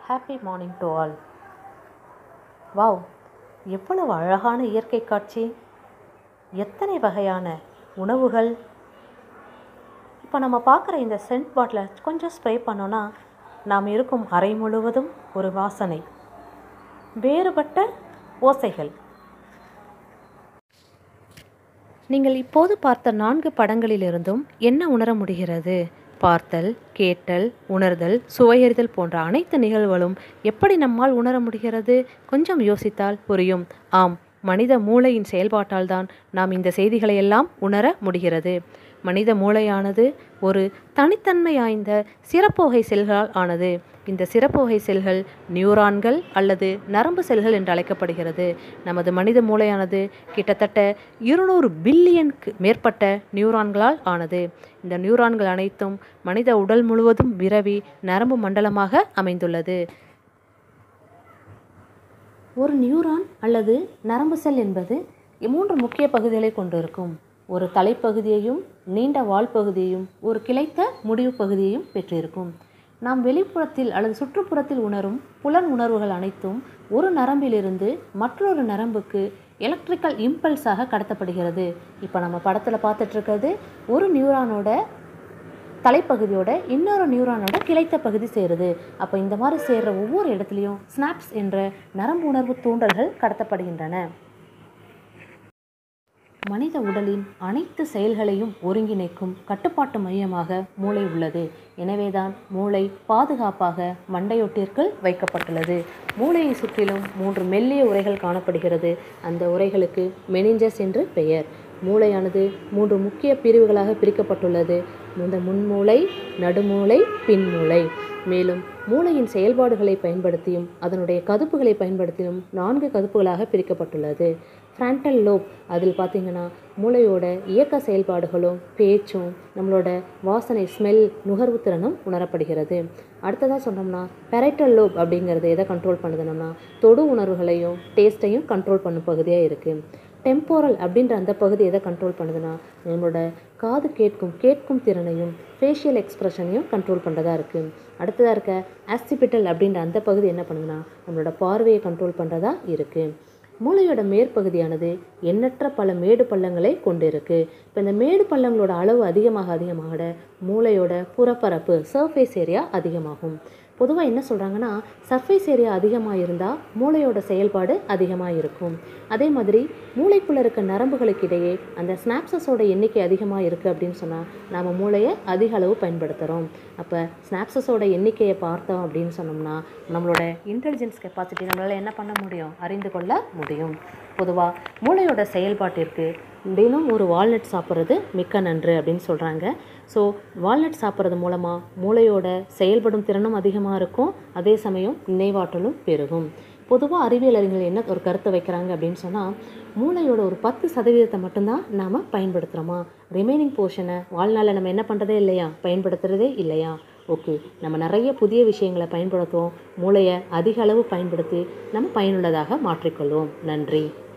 happy morning to all wow எவ்வளவு அழகான இயற்கை காட்சி எத்தனை வகையான உணவுகள் இப்போ நம்ம பார்க்குற இந்த சென்ட் பாட்டிலை கொஞ்சம் ஸ்ப்ரே பண்ணோன்னா நாம் இருக்கும் அறை முழுவதும் ஒரு வாசனை வேறுபட்ட ஓசைகள் நீங்கள் இப்போது பார்த்த நான்கு படங்களிலிருந்தும் என்ன உணர முடிகிறது பார்த்தல் கேட்டல் உணர்தல் சுவையறிதல் போன்ற அனைத்து நிகழ்வுகளும் எப்படி நம்மால் உணர முடிகிறது கொஞ்சம் யோசித்தால் புரியும் ஆம் மனித மூளையின் செயல்பாட்டால் தான் நாம் இந்த செய்திகளை எல்லாம் உணர முடிகிறது மனித மூளையானது ஒரு தனித்தன்மை வாய்ந்த சிறப்புவகை செல்களால் ஆனது இந்த சிறப்புவகை செல்கள் நியூரான்கள் அல்லது நரம்பு செல்கள் என்று அழைக்கப்படுகிறது நமது மனித மூளையானது கிட்டத்தட்ட இருநூறு பில்லியனுக்கு மேற்பட்ட நியூரான்களால் ஆனது இந்த நியூரான்கள் அனைத்தும் மனித உடல் முழுவதும் விரவி நரம்பு மண்டலமாக அமைந்துள்ளது ஒரு நியூரான் அல்லது நரம்பு செல் என்பது மூன்று முக்கிய பகுதிகளை கொண்டிருக்கும் ஒரு தலைப்பகுதியையும் நீண்ட வால் பகுதியையும் ஒரு கிளைத்த முடிவு பகுதியையும் பெற்றிருக்கும் நாம் வெளிப்புறத்தில் அல்லது சுற்றுப்புறத்தில் உணரும் புலன் உணர்வுகள் அனைத்தும் ஒரு நரம்பிலிருந்து மற்றொரு நரம்புக்கு எலக்ட்ரிக்கல் இம்பல்ஸாக கடத்தப்படுகிறது இப்போ நம்ம படத்தில் பார்த்துட்டு இருக்கிறது ஒரு நியூரானோட தலைப்பகுதியோட இன்னொரு நியூரானோட கிளைத்த பகுதி சேருது அப்போ இந்த மாதிரி சேர்ற ஒவ்வொரு இடத்துலையும் ஸ்னாப்ஸ் என்ற நரம்பு உணர்வு தூண்டல்கள் கடத்தப்படுகின்றன மனித உடலின் அனைத்து செயல்களையும் ஒருங்கிணைக்கும் கட்டுப்பாட்டு மையமாக மூளை உள்ளது எனவேதான் மூளை பாதுகாப்பாக மண்டையொட்டிற்குள் வைக்கப்பட்டுள்ளது மூளையை சுற்றிலும் மூன்று மெல்லிய உரைகள் காணப்படுகிறது அந்த உரைகளுக்கு மெனிஞ்சஸ் என்று பெயர் மூளையானது மூன்று முக்கிய பிரிவுகளாக பிரிக்கப்பட்டுள்ளது இந்த முன்மூளை நடுமூளை பின்மூளை மேலும் மூளையின் செயல்பாடுகளை பயன்படுத்தியும் அதனுடைய கதுப்புகளை பயன்படுத்தியும் நான்கு கதுப்புகளாக பிரிக்கப்பட்டுள்ளது ஃப்ரண்டல் லோப் அதில் பார்த்திங்கன்னா மூளையோட இயக்க செயல்பாடுகளும் பேச்சும் நம்மளோட வாசனை ஸ்மெல் நுகர்வு திறனும் உணரப்படுகிறது அடுத்ததாக சொன்னோம்னா பெரைட்டல் லோப் அப்படிங்கிறது எதை கண்ட்ரோல் பண்ணுதுனோம்னா தொடு உணர்வுகளையும் டேஸ்ட்டையும் கண்ட்ரோல் பண்ணும் பகுதியாக இருக்குது டெம்போரல் அப்படின்ற அந்த பகுதி எதை கண்ட்ரோல் பண்ணுதுன்னா நம்மளோட காது கேட்கும் கேட்கும் திறனையும் ஃபேஷியல் எக்ஸ்ப்ரெஷனையும் கண்ட்ரோல் பண்ணுறதா இருக்குது அடுத்ததாக இருக்க ஆஸ்டிபிட்டல் அப்படின்ற அந்த பகுதி என்ன பண்ணுதுன்னா நம்மளோட பார்வையை கண்ட்ரோல் பண்ணுறதா இருக்குது மூளையோட மேற்பகுதியானது எண்ணற்ற பல மேடு பள்ளங்களை கொண்டிருக்கு இப்போ இந்த மேடு பள்ளங்களோட அளவு அதிகமாக அதிகமாக மூளையோட புறப்பரப்பு சர்ஃபேஸ் ஏரியா அதிகமாகும் பொதுவாக என்ன சொல்கிறாங்கன்னா சர்ஃபேஸ் ஏரியா அதிகமாக இருந்தால் மூளையோட செயல்பாடு அதிகமாக இருக்கும் அதே மாதிரி மூளைக்குள்ளே இருக்க நரம்புகளுக்கு இடையே அந்த ஸ்னாப்சஸோட எண்ணிக்கை அதிகமாக இருக்குது அப்படின்னு சொன்னால் நாம் மூளையை அதிக அளவு பயன்படுத்துகிறோம் அப்போ ஸ்னாப்சஸோட எண்ணிக்கையை பார்த்தோம் அப்படின்னு சொன்னோம்னா நம்மளோட இன்டெலிஜென்ஸ் கெப்பாசிட்டி நம்மளால் என்ன பண்ண முடியும் அறிந்து கொள்ள முடியும் பொதுவாக மூளையோட செயல்பாட்டிற்கு தினம் ஒரு வால்நட் சாப்பிட்றது மிக்க நன்று அப்படின்னு சொல்கிறாங்க ஸோ வால்நட் சாப்பிட்றது மூலமாக மூளையோட செயல்படும் திறனும் அதிகமாக இருக்கும் அதே சமயம் நினைவாற்றலும் பெருகும் பொதுவாக அறிவியல் அறிஞர்கள் என்ன ஒரு கருத்தை வைக்கிறாங்க அப்படின்னு சொன்னால் மூளையோட ஒரு பத்து சதவீதத்தை மட்டும்தான் நாம் பயன்படுத்துகிறோமா ரிமைனிங் போர்ஷனை வாழ்நாளில் நம்ம என்ன பண்ணுறதே இல்லையா பயன்படுத்துகிறதே இல்லையா ஓகே நம்ம நிறைய புதிய விஷயங்களை பயன்படுத்துவோம் மூளையை அதிக அளவு பயன்படுத்தி நம்ம பயனுள்ளதாக மாற்றிக்கொள்வோம் நன்றி